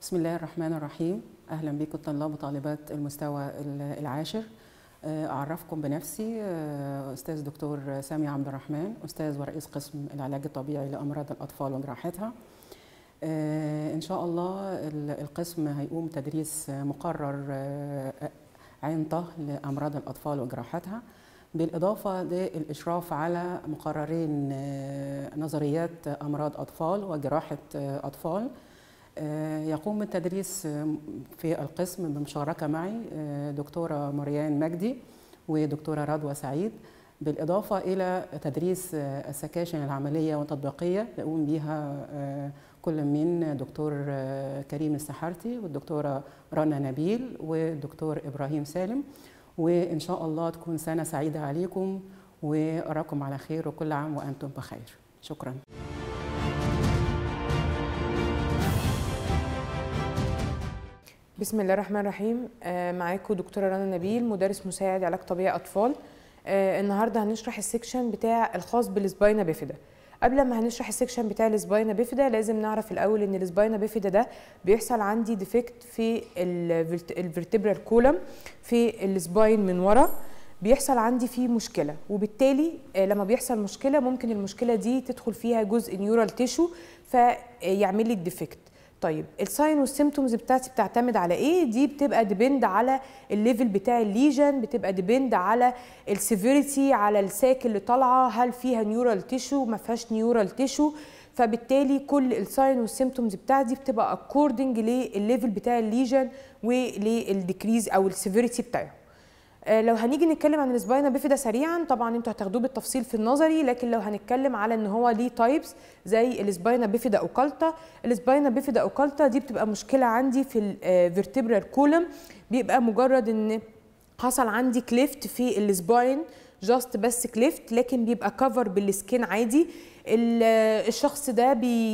بسم الله الرحمن الرحيم اهلا بكم طلاب وطالبات المستوى العاشر اعرفكم بنفسي استاذ دكتور سامي عبد الرحمن استاذ ورئيس قسم العلاج الطبيعي لامراض الاطفال وجراحتها ان شاء الله القسم هيقوم تدريس مقرر عين طه لامراض الاطفال وجراحتها بالاضافه للاشراف على مقررين نظريات امراض اطفال وجراحه اطفال يقوم بالتدريس في القسم بمشاركه معي دكتوره مريان مجدي ودكتوره رضوى سعيد بالاضافه الى تدريس السكاشن العمليه والتطبيقيه يقوم بها كل من دكتور كريم السحارتي والدكتوره رنا نبيل والدكتور ابراهيم سالم وان شاء الله تكون سنه سعيده عليكم واراكم على خير وكل عام وانتم بخير شكرا بسم الله الرحمن الرحيم آه معاكم دكتوره رنا نبيل مدرس مساعد علاج طبيعي اطفال آه النهارده هنشرح السكشن بتاع الخاص بالسباينا بيفيدا قبل ما هنشرح السكشن بتاع السباينا بيفيدا لازم نعرف الاول ان السباينا بيفيدا ده بيحصل عندي ديفكت في الفرتبرال كولم في السباين من ورا بيحصل عندي فيه مشكله وبالتالي لما بيحصل مشكله ممكن المشكله دي تدخل فيها جزء نيورال تيشو فيعمل لي الديفكت طيب الساين والسيمتومز بتاعتي بتعتمد على ايه دي بتبقى ديبند على الليفل بتاع الليجن بتبقى ديبند على السيفيريتي على الساك اللي طالعه هل فيها نيورال تيشو ما فيهاش نيورال تيشو فبالتالي كل الساين والسيمتومز بتاعتي بتبقى اكوردنج للليفل بتاع الليجن وللديكريز او السيفيريتي بتاعه لو هنيجي نتكلم عن السباينا بيفيدا سريعا طبعا انتوا هتاخدوه بالتفصيل في النظري لكن لو هنتكلم على ان هو ليه تايبس زي السباينا بيفيدا اوكالتا السباينا بيفيدا اوكالتا دي بتبقى مشكله عندي في الفرتبرال كولم بيبقى مجرد ان حصل عندي كليفت في السباين جاست بس كليفت لكن بيبقى كفر بالسكين عادي الشخص ده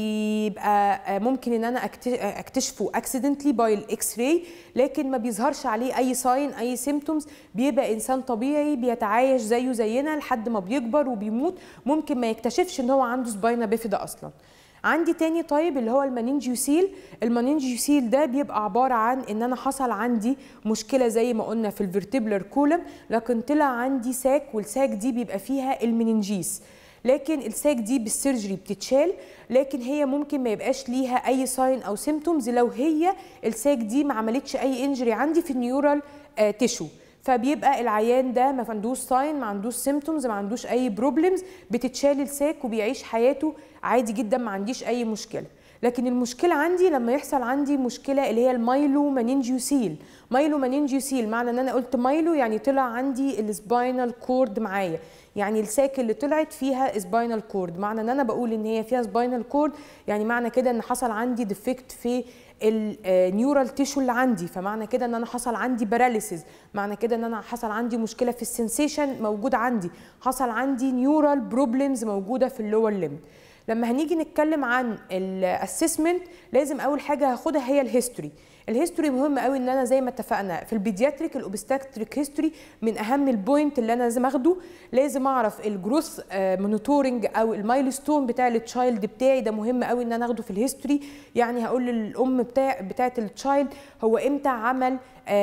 بيبقى ممكن ان انا اكتشفه اكسيدنتلي باي الاكس راي لكن ما بيظهرش عليه اي ساين اي سيمتومز بيبقى انسان طبيعي بيتعايش زيه زينا لحد ما بيكبر وبيموت ممكن ما يكتشفش ان هو عنده سباينا بيفيدا اصلا عندي تاني طيب اللي هو المانينجيوسيل المانينجيوسيل ده بيبقى عبارة عن ان انا حصل عندي مشكلة زي ما قلنا في الفرتبلر كولم لكن طلع عندي ساك والساك دي بيبقى فيها المننجيس لكن الساك دي بالسيرجري بتتشال لكن هي ممكن ما يبقاش ليها اي ساين او سيمتومز لو هي الساك دي ما عملتش اي انجري عندي في النيورال آه تيشو فبيبقى العيان ده ما عندوش ساين ما عندوش سيمتومز ما عندوش اي بروبلمز بتتشال الساك وبيعيش حياته عادي جدا ما عنديش اي مشكله لكن المشكله عندي لما يحصل عندي مشكله اللي هي المايلو مانينجيوسيل مايلو مانينجيوسيل معنى ان انا قلت مايلو يعني طلع عندي السباينال كورد معايا يعني الساك اللي طلعت فيها سباينال كورد معنى ان انا بقول ان هي فيها سباينال كورد يعني معنى كده ان حصل عندي ديفكت في النيورال تيشو اللي عندي فمعنى كده ان انا حصل عندي باراليسيس معنى كده ان انا حصل عندي مشكله في السنسيشن موجود عندي حصل عندي نيورال بروبلمز موجوده في اللور ليمب لما هنيجي نتكلم عن الاسسمنت لازم اول حاجه هاخدها هي الهيستوري الهيستوري مهم قوي ان انا زي ما اتفقنا في البيدياتريك الاوبستاتريك هيستوري من اهم البوينت اللي انا لازم اخده لازم اعرف الجروث مونيتورنج او المايلستون بتاع التشايلد بتاعي ده مهم قوي ان انا اخده في الهيستوري يعني هقول للام بتاع بتاعه التشايلد هو امتى عمل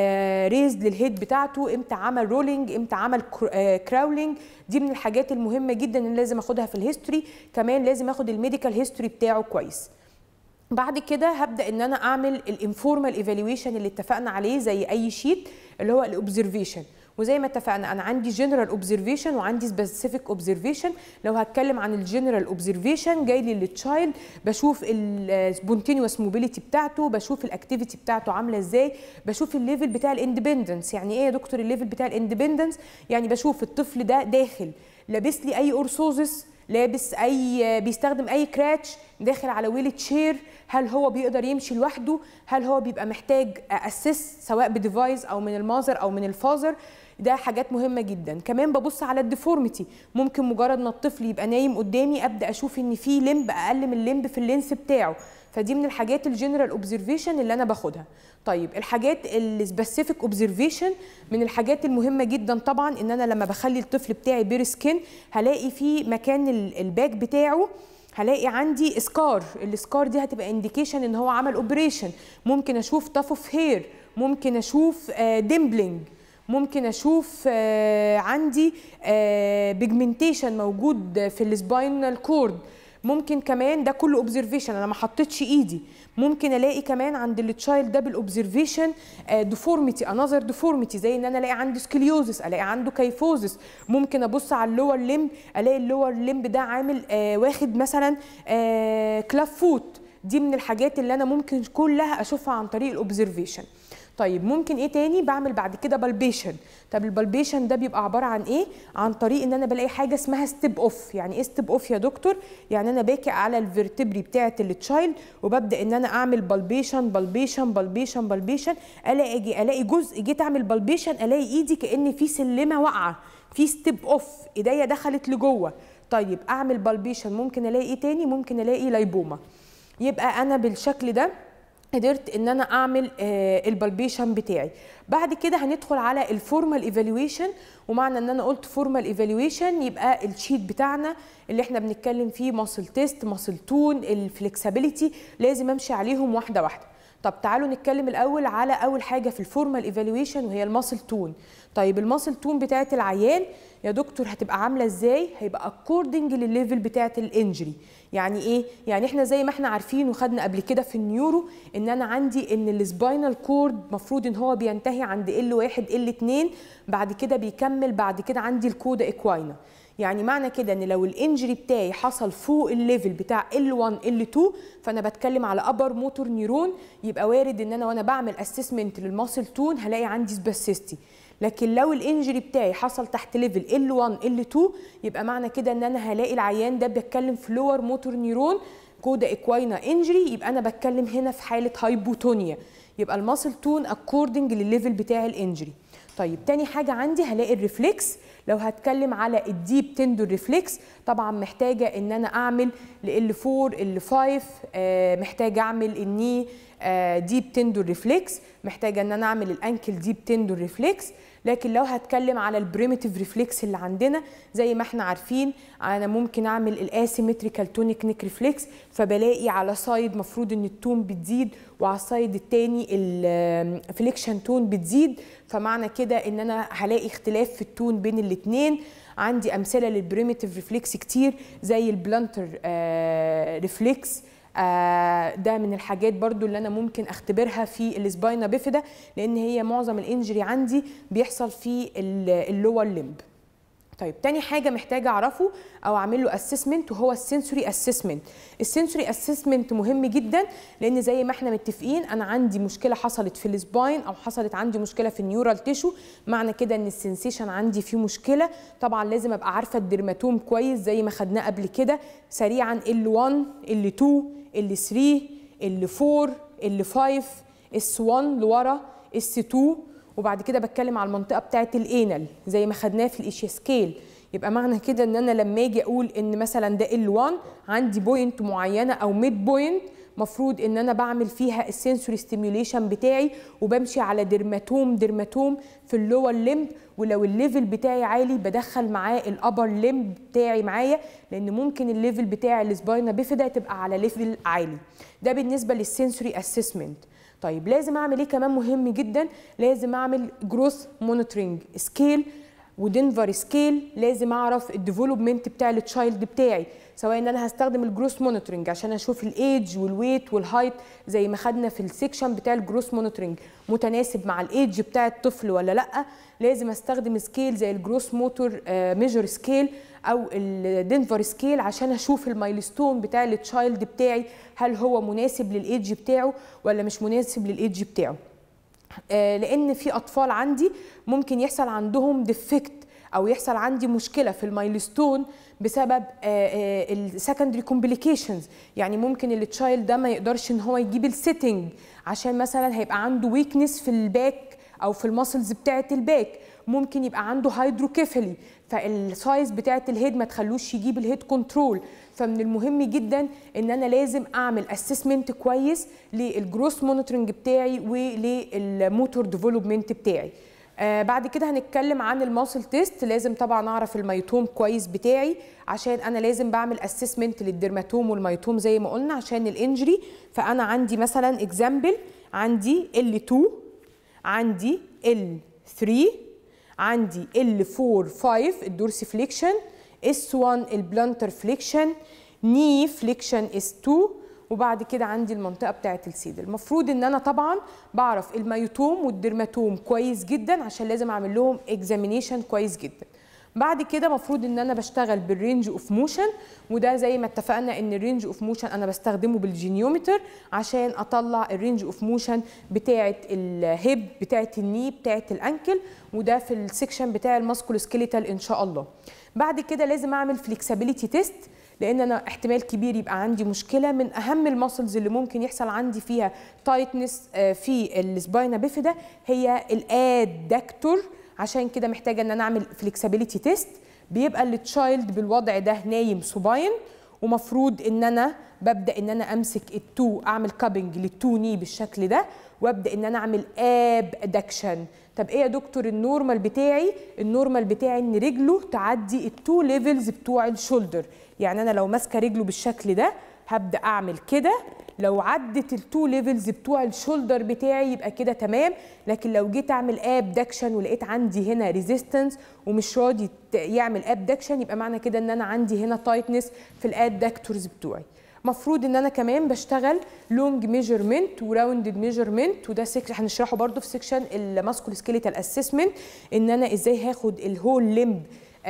ريز للهيد بتاعته امتى عمل رولينج امتى عمل كراولينج دي من الحاجات المهمه جدا اللي لازم اخدها في الهيستوري كمان لازم اخد الميديكال هيستوري بتاعه كويس بعد كده هبدا ان انا اعمل الانفورمال ايفالويشن اللي اتفقنا عليه زي اي شيت اللي هو الاوبزرفيشن وزي ما اتفقنا انا عندي جنرال اوبزرفيشن وعندي سبيسيفيك اوبزرفيشن لو هتكلم عن الجنرال اوبزرفيشن جاي لي للتشايلد بشوف السبونتينيوس موبيليتي بتاعته بشوف الاكتيفيتي بتاعته عامله ازاي بشوف الليفل بتاع الاندبندنس يعني ايه يا دكتور الليفل بتاع الاندبندنس يعني بشوف الطفل ده داخل لابس لي اي اورسوزس لابس اي بيستخدم اي كراتش داخل على ويل تشير هل هو بيقدر يمشي لوحده هل هو بيبقى محتاج اسس سواء بديفايس او من المازر او من الفازر ده حاجات مهمه جدا كمان ببص على الديفورميتي ممكن مجرد ما الطفل يبقى نايم قدامي ابدا اشوف ان في لمب اقل من اللمب في اللينس بتاعه فدي من الحاجات الجنرال اوبزرفيشن اللي انا باخدها طيب الحاجات السبيسيفيك اوبزرفيشن من الحاجات المهمه جدا طبعا ان انا لما بخلي الطفل بتاعي بير سكين هلاقي في مكان الباك بتاعه هلاقي عندي سكار السكار دي هتبقى انديكيشن ان هو عمل اوبريشن ممكن اشوف طف اوف هير ممكن اشوف ديمبلينج ممكن اشوف آه، عندي بيجمنتيشن موجود في السباينال كورد ممكن كمان ده كله اوبزرفيشن انا ما حطيتش ايدي ممكن الاقي كمان عند التشايلد ده بالاوبزرفيشن ديفورميتي انذر ديفورميتي زي ان انا الاقي عنده سكليوزس الاقي عنده كيفوزس ممكن ابص على اللور ليمب الاقي اللور ليمب ده عامل آه، واخد مثلا كلاف فوت دي من الحاجات اللي انا ممكن كلها اشوفها عن طريق الاوبزرفيشن طيب ممكن ايه تاني بعمل بعد كده بالبيشن طب البالبيشن ده بيبقى عباره عن ايه عن طريق ان انا بلاقي حاجه اسمها ستيب اوف يعني ايه ستيب اوف يا دكتور يعني انا باكي على الفيرتبري بتاعه التشايلد وببدا ان انا اعمل بالبيشن بالبيشن بالبيشن بالبيشن الاقي اجي الاقي جزء جيت اعمل بالبيشن الاقي ايدي كان في سلمه واقعه في ستيب اوف ايديا دخلت لجوه طيب اعمل بالبيشن ممكن الاقي ايه تاني ممكن الاقي لايبوما يبقى انا بالشكل ده قدرت ان انا اعمل آه البالبيشن بتاعي بعد كده هندخل على الفورمال ايفالويشن ومعنى ان انا قلت فورمال ايفالويشن يبقى الشيت بتاعنا اللي احنا بنتكلم فيه ماسل تيست ماسل تون الفلكسبيليتي لازم امشي عليهم واحده واحده طب تعالوا نتكلم الاول على اول حاجه في الفورمال ايفالويشن وهي الماسل تون طيب الماسل تون بتاعه العيان يا دكتور هتبقى عامله ازاي هيبقى اكوردنج للليفل بتاعه الانجري يعني ايه يعني احنا زي ما احنا عارفين وخدنا قبل كده في النيورو ان انا عندي ان السباينال كورد مفروض ان هو بينتهي عند ال 1 ال 2 بعد كده بيكمل بعد كده عندي الكودا اكواينا يعني معنى كده ان لو الانجري بتاعي حصل فوق الليفل بتاع L1 L2 فانا بتكلم على ابر موتور نيرون يبقى وارد ان انا وانا بعمل اسسمنت للماسل تون هلاقي عندي سباسيستي لكن لو الانجري بتاعي حصل تحت ليفل L1 L2 يبقى معنى كده ان انا هلاقي العيان ده بيتكلم في لور موتور نيرون كودا اكواينا انجري يبقى انا بتكلم هنا في حاله هايبوتونيا يبقى الماسل تون اكوردنج للليفل بتاع الانجري طيب تاني حاجه عندي هلاقي الريفلكس لو هتكلم على الديب تندر ريفلكس طبعا محتاجه ان انا اعمل ل 4 ال 5 آه محتاجه اعمل الني آه ديب تندر ريفلكس محتاجه ان انا اعمل الانكل ديب تندر ريفلكس لكن لو هتكلم على البريمتيف ريفلكس اللي عندنا زي ما احنا عارفين انا ممكن اعمل الاسيمتريكال تونيك نيك ريفلكس فبلاقي على سايد مفروض ان التون بتزيد وعلى السايد التاني الفليكشن تون بتزيد فمعنى كده ان انا هلاقي اختلاف في التون بين الاثنين عندي امثله للبريمتيف ريفلكس كتير زي البلانتر آه ريفلكس آه ده من الحاجات برضو اللي انا ممكن اختبرها في السباينا بيفيدا لان هي معظم الانجري عندي بيحصل في اللور ليمب طيب تاني حاجة محتاجة أعرفه أو أعمل له أسسمنت وهو السنسوري أسسمنت السنسوري أسسمنت مهم جدا لأن زي ما احنا متفقين أنا عندي مشكلة حصلت في السباين أو حصلت عندي مشكلة في النيورال تيشو معنى كده إن السنسيشن عندي فيه مشكلة طبعا لازم أبقى عارفة الدرماتوم كويس زي ما خدناه قبل كده سريعا L1 L2 L3 L4 L5 S1 لورا S2 وبعد كده بتكلم على المنطقه بتاعه الانال زي ما خدناه في الاشيا سكيل يبقى معنى كده ان انا لما اجي اقول ان مثلا ده ال1 عندي بوينت معينه او ميد بوينت مفروض ان انا بعمل فيها السنسوري ستيميوليشن بتاعي وبمشي على درماتوم درماتوم في اللور ليمب ولو الليفل بتاعي عالي بدخل معاه الابر ليمب بتاعي معايا لان ممكن الليفل بتاع السباينا بيفيدا تبقى على ليفل عالي ده بالنسبه للسنسوري اسسمنت طيب لازم اعمل ايه كمان مهم جدا لازم اعمل جروث مونيتورنج سكيل ودنفر سكيل لازم اعرف الديفلوبمنت بتاع التشايلد بتاعي سواء ان انا هستخدم الجروث مونيتورنج عشان اشوف الايدج والويت والهايت زي ما خدنا في السكشن بتاع الجروث مونيتورنج متناسب مع الايدج بتاع الطفل ولا لا لازم استخدم سكيل زي الجروث موتور ميجر سكيل او الدنفر سكيل عشان اشوف المايلستون بتاع التشايلد بتاعي هل هو مناسب للايدج بتاعه ولا مش مناسب للايدج بتاعه آه لان في اطفال عندي ممكن يحصل عندهم ديفكت او يحصل عندي مشكله في المايلستون بسبب السكندري كومبليكيشنز يعني ممكن التشايلد ده ما يقدرش ان هو يجيب السيتنج عشان مثلا هيبقى عنده ويكنس في الباك او في الماسلز بتاعه الباك ممكن يبقى عنده هيدروكيفالي فالسايز بتاعه الهيد ما تخلوش يجيب الهيد كنترول فمن المهم جدا ان انا لازم اعمل اسسمنت كويس للجروس مونيتورنج بتاعي وللموتور ديفلوبمنت بتاعي آه بعد كده هنتكلم عن الماسل تيست لازم طبعا اعرف الميتوم كويس بتاعي عشان انا لازم بعمل اسسمنت للدرماتوم والميتوم زي ما قلنا عشان الانجري فانا عندي مثلا اكزامبل عندي L2 عندي L3 عندي L4 5 الدورسي فليكشن S1 البلانتر فليكشن ني فليكشن S2 وبعد كده عندي المنطقه بتاعه السيد المفروض ان انا طبعا بعرف الميوتوم والدرماتوم كويس جدا عشان لازم اعمل لهم اكزامينيشن كويس جدا بعد كده مفروض ان انا بشتغل بالرينج اوف موشن وده زي ما اتفقنا ان الرينج اوف موشن انا بستخدمه بالجينيومتر عشان اطلع الرينج اوف موشن بتاعه الهيب بتاعه الني بتاعه الانكل وده في السكشن بتاع الماسكول سكيليتال ان شاء الله بعد كده لازم اعمل فليكسابيليتي تيست لان انا احتمال كبير يبقى عندي مشكله من اهم الماسلز اللي ممكن يحصل عندي فيها تايتنس في السباينا بيفيدا هي الادكتور عشان كده محتاجه ان انا اعمل فليكسابيليتي تيست بيبقى التشايلد بالوضع ده نايم سوباين ومفروض ان انا ببدا ان انا امسك التو اعمل كابنج للتو ني بالشكل ده وابدا ان انا اعمل اب ادكشن طب ايه يا دكتور النورمال بتاعي النورمال بتاعي ان رجله تعدي التو ليفلز بتوع الشولدر يعني انا لو ماسكه رجله بالشكل ده هبدا اعمل كده لو عدت التو ليفلز بتوع الشولدر بتاعي يبقى كده تمام لكن لو جيت اعمل ابدكشن ولقيت عندي هنا ريزيستنس ومش راضي يعمل ابدكشن يبقى معنى كده ان انا عندي هنا تايتنس في الادكتورز بتوعي مفروض ان انا كمان بشتغل لونج ميجرمنت وراوندد ميجرمنت وده سيكشن هنشرحه برده في سيكشن الماسكول سكيليتال اسسمنت ان انا ازاي هاخد الهول ليمب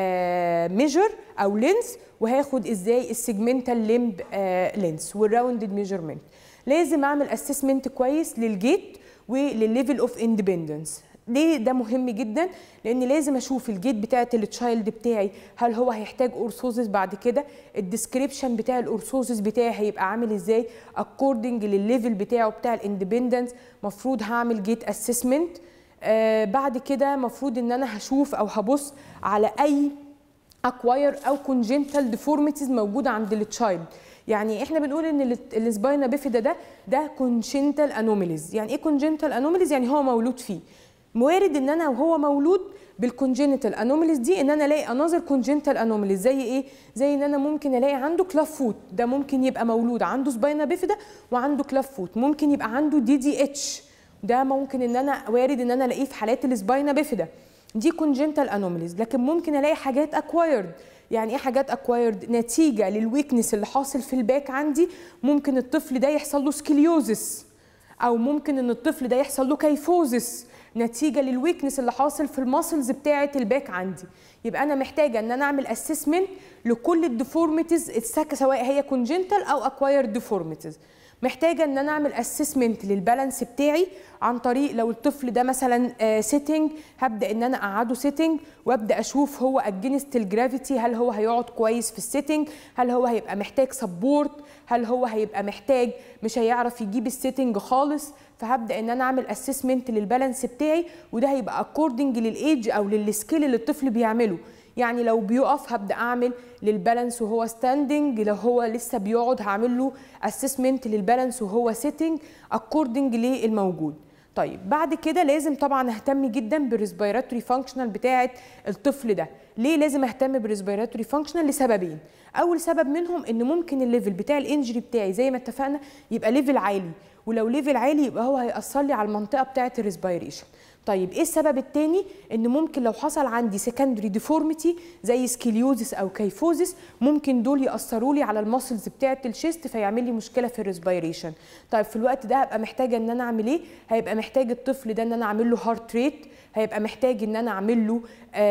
ميجر او لينس وهاخد ازاي السيجمنتال ليمب لينس والراوندد ميجرمنت لازم اعمل اسسمنت كويس للجيت وللليفل اوف اندبندنس ليه ده مهم جدا لان لازم اشوف الجيت بتاعت التشايلد بتاعي هل هو هيحتاج اورثوزس بعد كده الديسكريبشن بتاع الاورثوزس بتاعي هيبقى عامل ازاي اكوردنج للليفل بتاعه بتاع الاندبندنس مفروض هعمل جيت اسسمنت آه بعد كده مفروض ان انا هشوف او هبص على اي اكواير او كونجنتال ديفورميتيز موجوده عند التشايلد يعني احنا بنقول ان السباينا بيفيدا ده ده كونجنتال انوميليز يعني ايه كونجنتال انوميليز يعني هو مولود فيه وارد ان انا وهو مولود بالكونجنتال انوميليز دي ان انا الاقي انذر كونجنتال انوميليز زي ايه زي ان انا ممكن الاقي عنده كلاف فوت ده ممكن يبقى مولود عنده سباينا بيفيدا وعنده كلاف فوت ممكن يبقى عنده دي دي اتش ده ممكن ان انا وارد ان انا الاقيه في حالات السباينا بيفيدا دي كونجنتال انوميليز لكن ممكن الاقي حاجات اكوايرد يعني ايه حاجات اكوايرد نتيجه للويكنس اللي حاصل في الباك عندي ممكن الطفل ده يحصل له سكليوزس او ممكن ان الطفل ده يحصل له كيفوزس نتيجه للويكنس اللي حاصل في الماسلز بتاعه الباك عندي يبقى انا محتاجه ان انا اعمل اسسمنت لكل الديفورميتيز سواء هي كونجنتال او اكوايرد ديفورميتيز محتاجه ان انا اعمل اسسمنت للبالانس بتاعي عن طريق لو الطفل ده مثلا سيتنج هبدا ان انا اقعده سيتنج وابدا اشوف هو اجينست الجرافيتي هل هو هيقعد كويس في السيتنج هل هو هيبقى محتاج سبورت هل هو هيبقى محتاج مش هيعرف يجيب السيتنج خالص فهبدا ان انا اعمل اسسمنت للبالانس بتاعي وده هيبقى اكوردنج للايدج او للسكيل اللي الطفل بيعمله يعني لو بيقف هبدا اعمل للبالانس وهو ستاندنج لو هو لسه بيقعد هعمل له اسسمنت للبالانس وهو سيتنج اكوردنج للموجود طيب بعد كده لازم طبعا اهتم جدا بالريسبيراتوري فانكشنال بتاعه الطفل ده ليه لازم اهتم بالريسبيراتوري فانكشنال لسببين اول سبب منهم ان ممكن الليفل بتاع الانجري بتاعي زي ما اتفقنا يبقى ليفل عالي ولو ليفل عالي يبقى هو هيأثر لي على المنطقه بتاعه الريسبيريشن طيب ايه السبب التاني ان ممكن لو حصل عندي سكندري ديفورميتي زي سكيليوزس او كيفوزس ممكن دول ياثروا لي على الماسلز بتاعه الشيست فيعمل لي مشكله في الريسبيريشن طيب في الوقت ده هبقى محتاجه ان انا اعمل ايه هيبقى محتاج الطفل ده ان انا اعمل له هارت ريت هيبقى محتاج ان انا اعمل له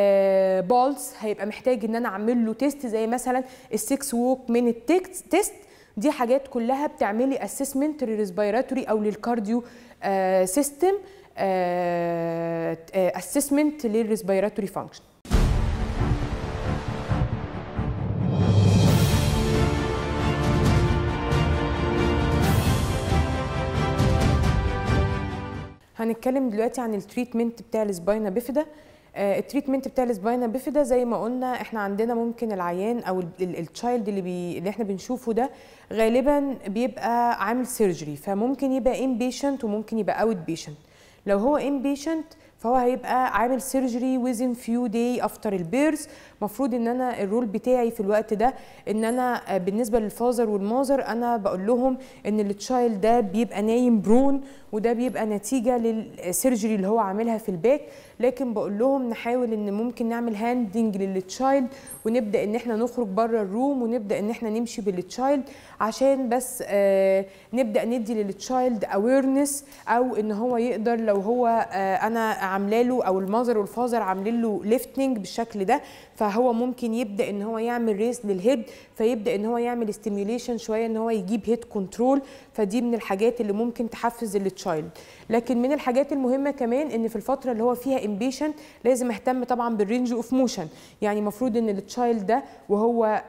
آه بالز هيبقى محتاج ان انا اعمل له تيست زي مثلا السكس ووك من تيست دي حاجات كلها بتعملي اسسمنت للريسبيراتوري او للكارديو آه سيستم اسسمنت للريسبيراتوري فانكشن هنتكلم دلوقتي عن التريتمنت بتاع السباينا بيفيدا آه التريتمنت بتاع السباينا بيفيدا زي ما قلنا احنا عندنا ممكن العيان او التشايلد اللي بي اللي احنا بنشوفه ده غالبا بيبقى عامل سيرجري فممكن يبقى ان بيشنت وممكن يبقى اوت بيشنت لو هو ان بيشنت فهو هيبقى عامل سيرجري within few day after البيرث المفروض ان انا الرول بتاعي في الوقت ده ان انا بالنسبه للفازر والمازر انا بقول لهم ان التشايلد ده بيبقى نايم برون وده بيبقى نتيجه للسيرجري اللي هو عاملها في الباك لكن بقول لهم نحاول ان ممكن نعمل هاندنج للتشايلد ونبدا ان احنا نخرج بره الروم ونبدا ان احنا نمشي بالتشايلد عشان بس آه نبدا ندي للتشايلد اويرنس او ان هو يقدر لو هو آه انا عامله له او المازر والفازر عاملين له ليفتنج بالشكل ده فهو ممكن يبدا ان هو يعمل ريس للهيد فيبدا ان هو يعمل ستيميوليشن شويه ان هو يجيب هيد كنترول فدي من الحاجات اللي ممكن تحفز التشايلد لكن من الحاجات المهمه كمان ان في الفتره اللي هو فيها امبيشنت لازم اهتم طبعا بالرينج اوف موشن يعني المفروض ان التشايلد ده وهو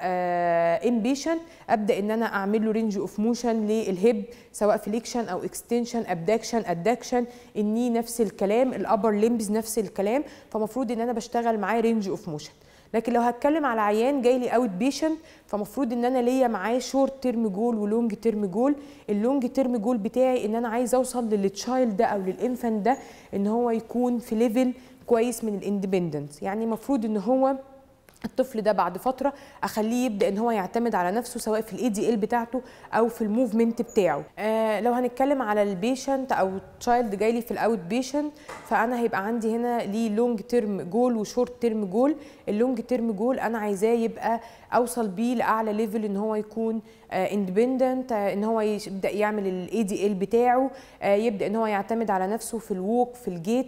امبيشنت ابدا ان انا اعمل له رينج اوف موشن للهيب سواء فليكشن او اكستنشن ابداكشن ادكشن الني نفس الكلام الابر ليمبز نفس الكلام فمفروض ان انا بشتغل معاه رينج اوف موشن لكن لو هتكلم على عيان جاي لي اوت بيشنت فمفروض ان انا ليا معاه شورت تيرم جول ولونج تيرم جول اللونج تيرم جول بتاعي ان انا عايز اوصل للتشايلد ده او للانفانت ده ان هو يكون في ليفل كويس من الاندبندنس يعني المفروض ان هو الطفل ده بعد فتره اخليه يبدا ان هو يعتمد على نفسه سواء في الاي دي ال بتاعته او في الموفمنت بتاعه آه لو هنتكلم على البيشنت او تشايلد جاي لي في الاوت بيشنت فانا هيبقى عندي هنا ليه لونج تيرم جول وشورت تيرم جول اللونج تيرم جول انا عايزاه يبقى اوصل بيه لاعلى ليفل ان هو يكون اندبندنت آه ان هو يبدا يعمل الاي دي ال بتاعه آه يبدا ان هو يعتمد على نفسه في الووك في الجيت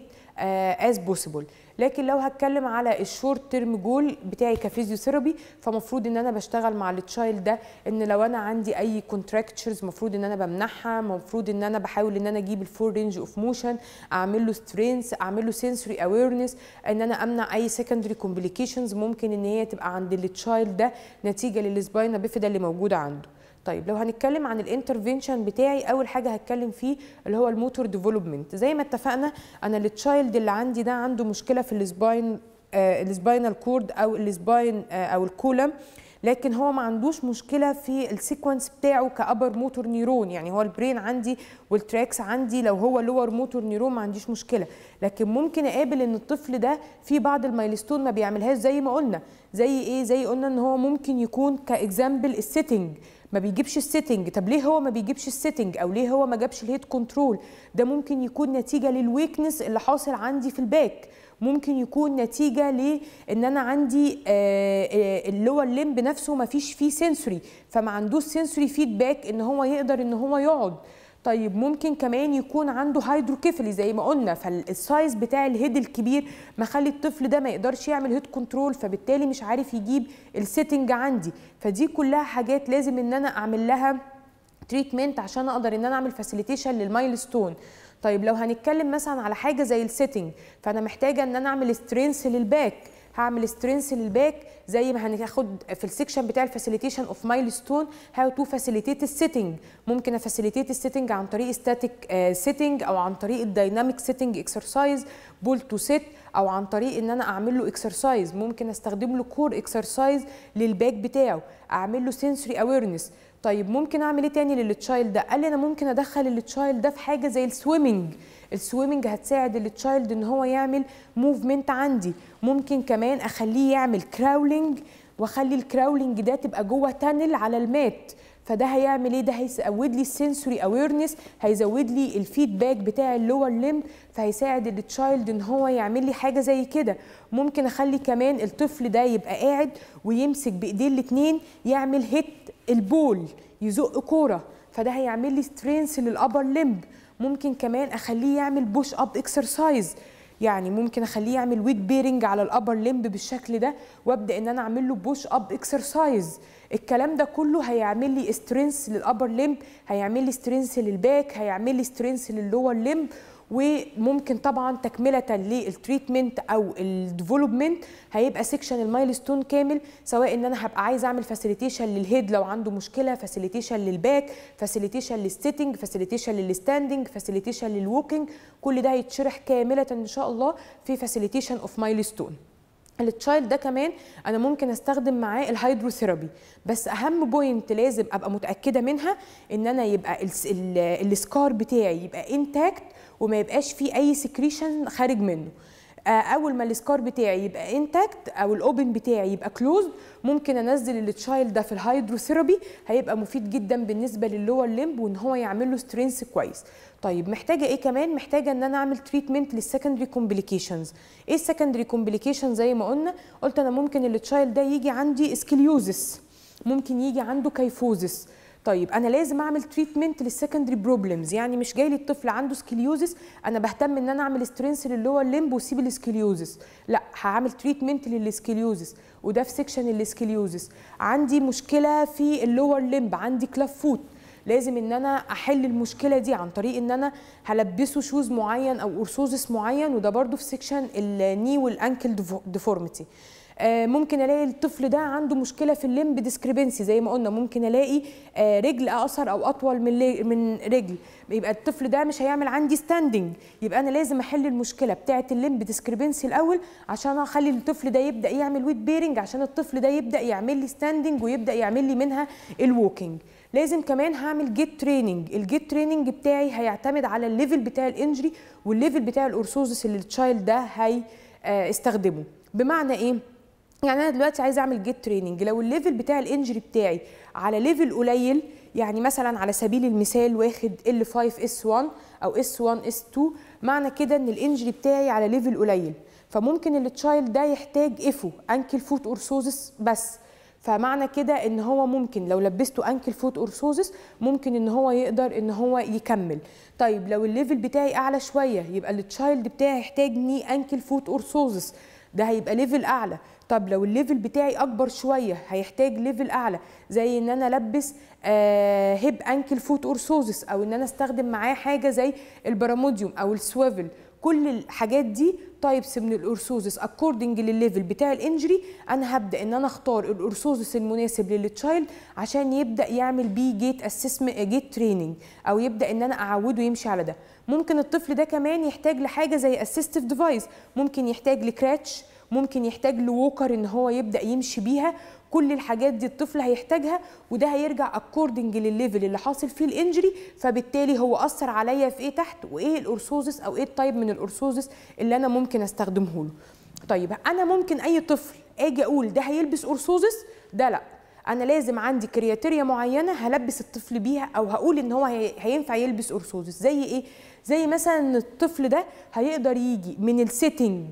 از بوسيبل لكن لو هتكلم على الشورت تيرم جول بتاعي كفيزيوثيرابي فمفروض ان انا بشتغل مع التشايلد ده ان لو انا عندي اي كونتراكتشرز المفروض ان انا بمنعها المفروض ان انا بحاول ان انا اجيب الفول رينج اوف موشن اعمل له سترينث اعمل له سنسوري اويرنس ان انا امنع اي سكندري كومبليكيشنز ممكن ان هي تبقى عند التشايلد ده نتيجه للسباينا بيفيدا اللي موجوده عنده طيب لو هنتكلم عن الانترفنشن بتاعي اول حاجه هتكلم فيه اللي هو الموتور ديفلوبمنت زي ما اتفقنا انا التشايلد اللي عندي ده عنده مشكله في السباين آه السباينال كورد او السباين آه او الكولم لكن هو ما عندوش مشكله في السيكونس بتاعه كابر موتور نيرون يعني هو البرين عندي والتراكس عندي لو هو لور موتور نيرون ما عنديش مشكله لكن ممكن اقابل ان الطفل ده في بعض المايلستون ما بيعملهاش زي ما قلنا زي ايه زي قلنا ان هو ممكن يكون كاكزامبل السيتنج ما بيجيبش السيتنج طب ليه هو ما بيجيبش السيتنج او ليه هو ما جابش الهيد كنترول ده ممكن يكون نتيجه للويكنس اللي حاصل عندي في الباك ممكن يكون نتيجه لان انا عندي اللور ليمب نفسه ما فيش فيه سنسوري فما عندوش سنسوري فيدباك ان هو يقدر ان هو يقعد طيب ممكن كمان يكون عنده هيدروكيفلي زي ما قلنا فالسايز بتاع الهيد الكبير مخلي الطفل ده ما يقدرش يعمل هيد كنترول فبالتالي مش عارف يجيب السيتنج عندي فدي كلها حاجات لازم ان انا اعمل لها تريتمنت عشان اقدر ان انا اعمل فاسيليتيشن للمايلستون طيب لو هنتكلم مثلا على حاجه زي السيتنج فانا محتاجه ان انا اعمل سترينث للباك هعمل سترينث للباك زي ما هناخد في السكشن بتاع الفاسيليتيشن اوف مايلستون هاو تو فاسيليتيت السيتنج ممكن افاسيليتيت السيتنج عن طريق ستاتيك سيتنج او عن طريق الدايناميك سيتنج اكسرسايز بول تو سيت او عن طريق ان انا اعمل له اكسرسايز ممكن استخدم له كور اكسرسايز للباك بتاعه اعمل له سنسوري اويرنس طيب ممكن اعمل ايه تاني للتشايلد ده قال لي انا ممكن ادخل التشايلد ده في حاجه زي السويمنج السويمنج هتساعد التشايلد ان هو يعمل موفمنت عندي ممكن كمان اخليه يعمل كراولينج واخلي الكراولينج ده تبقى جوه تانل على المات فده هيعمل ايه ده هيزود لي السنسوري اويرنس هيزود لي الفيدباك بتاع اللور ليمب فهيساعد التشايلد ان هو يعمل لي حاجه زي كده ممكن اخلي كمان الطفل ده يبقى قاعد ويمسك بايديه الاثنين يعمل هيت البول يزق كوره فده هيعمل لي سترينث للابر ليمب ممكن كمان اخليه يعمل بوش اب اكسرسايز يعني ممكن اخليه يعمل ويت بيرنج على الابر ليمب بالشكل ده وابدا ان انا اعمل له بوش اب اكسرسايز الكلام ده كله هيعمل لي سترينث للابر ليمب هيعمل لي سترينث للباك هيعمل لي سترينث لللور ليمب وممكن طبعا تكمله للتريتمنت او الديفلوبمنت هيبقى سيكشن المايلستون كامل سواء ان انا هبقى عايز اعمل فاسيليتيشن للهيد لو عنده مشكله فاسيليتيشن للباك فاسيليتيشن للستيتنج فاسيليتيشن للستاندنج فاسيليتيشن للووكينج كل ده هيتشرح كامله ان شاء الله في فاسيليتيشن اوف مايلستون التشايلد ده كمان انا ممكن استخدم معاه الهيدروثيرابي بس اهم بوينت لازم ابقى متاكده منها ان انا يبقى الس- ال- السكار بتاعي يبقى انتاكت وما يبقاش فيه اي سكريشن خارج منه آه، اول ما السكار بتاعي يبقى انتاكت او الاوبن بتاعي يبقى كلوز ممكن انزل التشايلد ده في الهيدروثيرابي هيبقى مفيد جدا بالنسبه للور ليمب وان هو يعمل له سترينث كويس طيب محتاجه ايه كمان محتاجه ان انا اعمل تريتمنت للسكندري كومبليكيشنز ايه السكندري كومبليكيشن زي ما قلنا قلت انا ممكن التشايلد ده يجي عندي سكليوزس ممكن يجي عنده كيفوزس طيب انا لازم اعمل تريتمنت للسكندري بروبلمز يعني مش جاي لي الطفل عنده سكليوزس انا بهتم ان انا اعمل سترينث للور ليمب واسيب السكليوزس لا هعمل تريتمنت للسكليوزس وده في سيكشن السكليوزس عندي مشكله في اللور ليمب عندي كلاف فوت لازم ان انا احل المشكله دي عن طريق ان انا هلبسه شوز معين او اورثوزس معين وده برده في سيكشن الني والانكل ديفورميتي آه، ممكن الاقي الطفل ده عنده مشكله في الليمب ديسكريبنسي زي ما قلنا ممكن الاقي آه، رجل اقصر او اطول من لي- من رجل يبقى الطفل ده مش هيعمل عندي ستاندنج يبقى انا لازم احل المشكله بتاعه الليمب ديسكريبنسي الاول عشان اخلي الطفل ده يبدا يعمل ويت بيرنج عشان الطفل ده يبدا يعمل لي ستاندنج ويبدا يعمل لي منها الووكينج لازم كمان هعمل جيت تريننج الجيت تريننج بتاعي هيعتمد على الليفل بتاع الانجري والليفل بتاع الاورثوزس اللي التشايلد ده هي آه، استخدمه بمعنى ايه يعني انا دلوقتي عايزه اعمل جيت تريننج لو الليفل بتاع الانجري بتاعي على ليفل قليل يعني مثلا على سبيل المثال واخد L5 S1 او S1 S2 معنى كده ان الانجري بتاعي على ليفل قليل فممكن التشايلد ده يحتاج افو انكل فوت اورثوزس بس فمعنى كده ان هو ممكن لو لبسته انكل فوت اورثوزس ممكن ان هو يقدر ان هو يكمل طيب لو الليفل بتاعي اعلى شويه يبقى التشايلد بتاعي يحتاج ني انكل فوت اورثوزس ده هيبقى ليفل اعلى طب لو الليفل بتاعي اكبر شويه هيحتاج ليفل اعلى زي ان انا البس آه هيب انكل فوت اورثوزس او ان انا استخدم معاه حاجه زي البراموديوم او السويفل كل الحاجات دي تايبس من الاورثوزس اكوردنج للليفل بتاع الانجري انا هبدا ان انا اختار الاورثوزس المناسب للتشايلد عشان يبدا يعمل بيه جيت اسسمنت جيت تريننج او يبدا ان انا اعوده يمشي على ده ممكن الطفل ده كمان يحتاج لحاجه زي اسيستيف ديفايس ممكن يحتاج لكراتش ممكن يحتاج لووكر ان هو يبدا يمشي بيها كل الحاجات دي الطفل هيحتاجها وده هيرجع اكوردنج للليفل اللي حاصل فيه الانجري فبالتالي هو اثر عليا في ايه تحت وايه الاورثوزس او ايه التايب من الاورثوزس اللي انا ممكن استخدمه له طيب انا ممكن اي طفل اجي اقول ده هيلبس اورثوزس ده لا انا لازم عندي كرياتيريا معينه هلبس الطفل بيها او هقول ان هو هي- هينفع يلبس اورثوزس زي ايه زي مثلا ان الطفل ده هيقدر يجي من السيتنج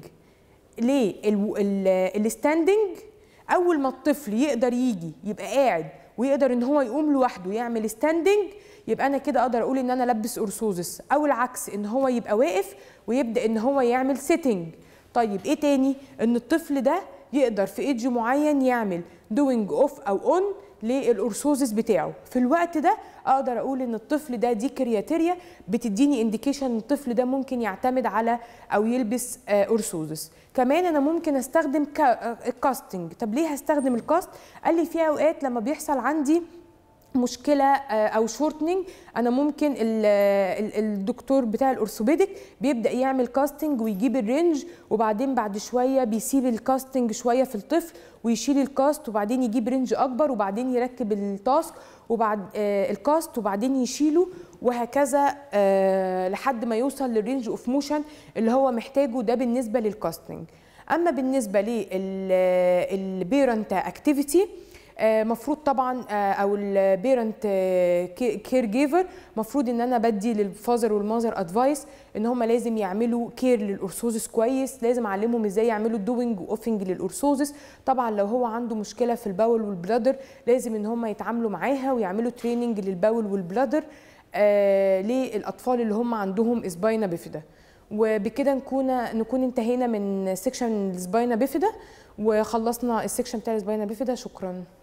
للستاندنج اول ما الطفل يقدر يجي يبقى قاعد ويقدر ان هو يقوم لوحده يعمل ستاندنج يبقى انا كده اقدر اقول ان انا لبس اورثوزس او العكس ان هو يبقى واقف ويبدا ان هو يعمل سيتنج طيب ايه تاني ان الطفل ده يقدر في ايدج معين يعمل دوينج اوف او اون للاورثوزس بتاعه في الوقت ده اقدر اقول ان الطفل ده دي كرياتيريا بتديني انديكيشن ان الطفل ده ممكن يعتمد على او يلبس آه، اورثوزس كمان انا ممكن استخدم كا- آه، الكاستنج طب ليه هستخدم الكاست قال لي في اوقات لما بيحصل عندي مشكله آه، او شورتنينج انا ممكن ال- ال- الدكتور بتاع الاورثوبيديك بيبدا يعمل كاستنج ويجيب الرينج وبعدين بعد شويه بيسيب الكاستنج شويه في الطفل ويشيل الكاست وبعدين يجيب رينج اكبر وبعدين يركب التاسك وبعد آه، الكاست وبعدين يشيله وهكذا آه، لحد ما يوصل للرينج اوف موشن اللي هو محتاجه ده بالنسبه للكاستنج اما بالنسبه للبيرنت اكتيفيتي مفروض طبعا آه، او البيرنت كير جيفر مفروض ان انا بدي للفازر والماذر ادفايس ان هم لازم يعملوا كير للاورثوزس كويس لازم اعلمهم ازاي يعملوا دوينج واوفنج للاورثوزس طبعا لو هو عنده مشكله في الباول والبلادر لازم ان هم يتعاملوا معاها ويعملوا تريننج للباول والبلادر آه للاطفال اللي هم عندهم اسباينا بيفيدا وبكده نكون نكون انتهينا من سيكشن السباينا بيفيدا وخلصنا السيكشن بتاع السباينا بيفيدا شكرا